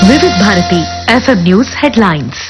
వివిధ Bharati FM news headlines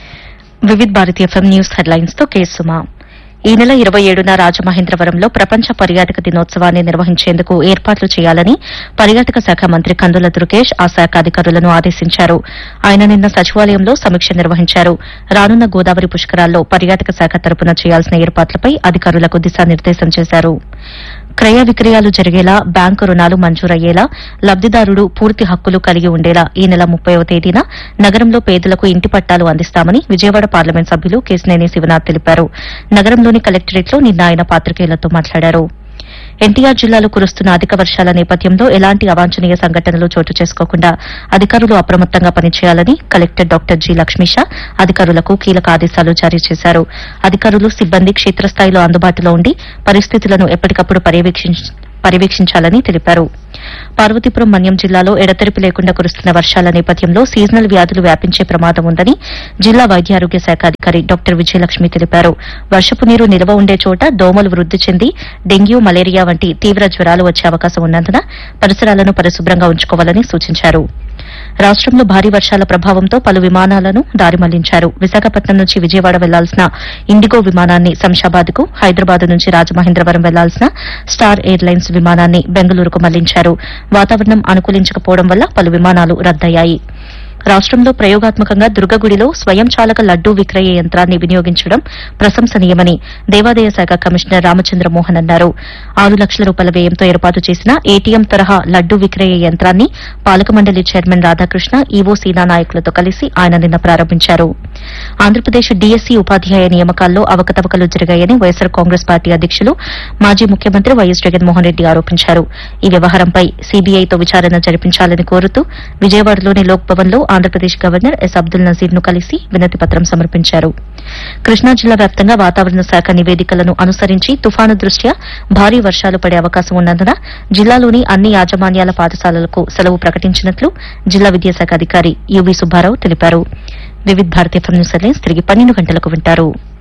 Vividh Bharati FM news headlines తో కేసుమా ఈ నెల ఇరవై ఏడున రాజమహేంద్రవరంలో ప్రపంచ పర్యాటక దినోత్సవాన్ని నిర్వహించేందుకు ఏర్పాట్లు చేయాలని పర్యాటక శాఖ మంత్రి కందుల దుర్గేష్ ఆ శాఖ అధికారులను ఆదేశించారు ఆయన నిన్న సచివాలయంలో సమీక్ష నిర్వహించారు రానున్న గోదావరి పుష్కరాల్లో పర్యాటక శాఖ తరపున చేయాల్సిన ఏర్పాట్లపై అధికారులకు దిశానిర్దేశం చేశారు క్రయ విక్రయాలు జరిగేలా బ్యాంకు రుణాలు మంజూరయ్యేలా లబ్దిదారుడు పూర్తి హక్కులు కలిగి ఉండేలా ఈ నెల ముప్పైవ తేదీన నగరంలో పేదలకు ఇంటి పట్టాలు అందిస్తామని విజయవాడ పార్లమెంట్ సభ్యులు కేశినేని శివనాథ్ తెలిపారు నగరంలోని కలెక్టరేట్లో నిన్న ఆయన పాత్రికేయులతో మాట్లాడారు ఎన్టీఆర్ జిల్లాలో కురుస్తున్న అధిక వర్షాల నేపథ్యంలో ఎలాంటి అవాంఛనీయ సంఘటనలు చోటు చేసుకోకుండా అధికారులు అప్రమత్తంగా పనిచేయాలని కలెక్టర్ డాక్టర్ జి లక్ష్మీష అధికారులకు కీలక ఆదేశాలు జారీ చేశారు అధికారులు సిబ్బంది క్షేత్రస్థాయిలో అందుబాటులో ఉండి పరిస్థితులను ఎప్పటికప్పుడు పర్యవేక్షించ పర్యవేక్షించాలని తెలిపారు పార్వతీపురం మన్యం జిల్లాలో ఎడతెరిపి లేకుండా కురుస్తున్న వర్షాల నేపథ్యంలో సీజనల్ వ్యాధులు వ్యాపించే ప్రమాదం ఉందని జిల్లా వైద్యారోగ్య శాఖ అధికారి డాక్టర్ విజయలక్ష్మి తెలిపారు వర్షపు నీరు నిల్వ ఉండే చోట దోమలు వృద్ది చెంది డెంగ్యూ మలేరియా వంటి తీవ్ర జ్వరాలు వచ్చే అవకాశం ఉన్నందున పరిసరాలను పరిశుభ్రంగా ఉంచుకోవాలని సూచించారు రాష్టంలో భారీ వర్షాల ప్రభావంతో పలు విమానాలను దారి మళ్లించారు విశాఖపట్నం నుంచి విజయవాడ వెళ్లాల్సిన ఇండిగో విమానాన్ని శంషాబాద్ కు హైదరాబాద్ నుంచి రాజమహేంద్రవరం వెళ్లాల్సిన స్టార్ ఎయిర్లైన్స్ విమానాన్ని బెంగళూరుకు మళ్లించారు వాతావరణం అనుకూలించకపోవడం వల్ల పలు విమానాలు రద్దయ్యాయి రాష్టంలో ప్రయోగాత్మకంగా దుర్గగుడిలో స్వయం చాలక లడ్డూ విక్రయ యంత్రాన్ని వినియోగించడం ప్రశంసనీయమని దేవాదాయ శాఖ కమిషనర్ రామచంద్ర మోహన్ అన్నారు ఆరు లక్షల రూపాయల వ్యయంతో ఏర్పాటు చేసిన ఏటీఎం తరహా లడ్డూ విక్రయ యంత్రాన్ని పాలక మండలి చైర్మన్ రాధాకృష్ణ ఈవో సీనా నాయకులతో కలిసి ఆయన నిన్న ప్రారంభించారు ఆంధ్రప్రదేశ్ డీఎస్సీ ఉపాధ్యాయ నియామకాల్లో అవకతవకలు జరిగాయని వైఎస్సార్ కాంగ్రెస్ పార్టీ అధ్యకులు మాజీ ముఖ్యమంత్రి వైఎస్ జగన్మోహన్ రెడ్డి ఆరోపించారు ఈ వ్యవహారంపై సీబీఐతో విచారణ జరిపించాలని కోరుతూ విజయవాడలోని లోక్ భవన్ లో ఆంధ్రప్రదేశ్ గవర్నర్ ఎస్ అబ్దుల్ నజీర్ ను కలిసి వినతి పత్రం సమర్పించారు కృష్ణా జిల్లా వ్యాప్తంగా వాతావరణ శాఖ నివేదికలను అనుసరించి తుఫాను దృష్ట్యా భారీ వర్షాలు పడే అవకాశం ఉన్నందున జిల్లాలోని అన్ని యాజమాన్యాల పాఠశాలలకు సెలవు ప్రకటించినట్లు జిల్లా విద్యాశాఖ అధికారి యువి సుబ్బారావు తెలిపారు వివిధ భారతీయ న్యూస్ హెడ్లైన్స్ తిరిగి పన్నెండు గంటలకు వింటారు